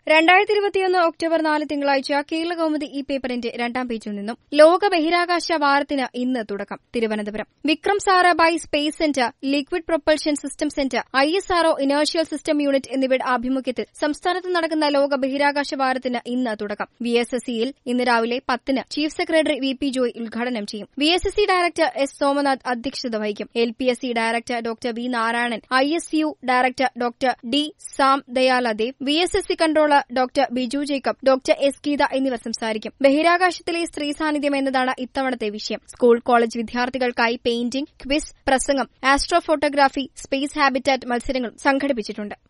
രണ്ടായിരത്തി ഇരുപത്തിയൊന്ന് ഒക്ടോബർ നാല് തിങ്കളാഴ്ച കേരള കൗമുദി ഈ പേപ്പറിന്റെ രണ്ടാം പേജിൽ നിന്നും ലോക ബഹിരാകാശ വാരത്തിന് ഇന്ന് തുടക്കം Thiruvananthapuram Vikram Sarabhai space centre liquid propulsion system centre I S R O inertial system unit എന്നിവയുടെ ആഭിമുഖ്യത്തിൽ സംസ്ഥാനത്ത് നടക്കുന്ന ലോക ബഹിരാകാശ വാരത്തിന് ഇന്ന് തുടക്കം വി എസ് എസ് സിയിൽ ഇന്ന് രാവിലെ പത്തിന് chief secretary V P Joy ഉദ്ഘാടനം ചെയ്യും V S S C director S Somanath അധ്യക്ഷത വഹിക്കും L P S C director doctor V Narayanan I S U director doctor D Sam Dayaladev V S S C controller doctor Biju Jacob doctor S Geetha എന്നിവർ സംസാരിക്കും ബഹിരാകാശത്തിലെ സ്ത്രീ സാന്നിധ്യം എന്നതാണ് ഇത്തവണത്തെ വിഷയം സ്കൂൾ കോളേജ് വിദ്യാർത്ഥികൾക്കായി പെയിന്റിംഗ് ക്വിസ് പ്രസംഗം ആസ്ട്രോ ഫോട്ടോഗ്രാഫി സ്പേസ് ഹാബിറ്റാറ്റ് മത്സരങ്ങളും സംഘടിപ്പിച്ചിട്ടുണ്ട്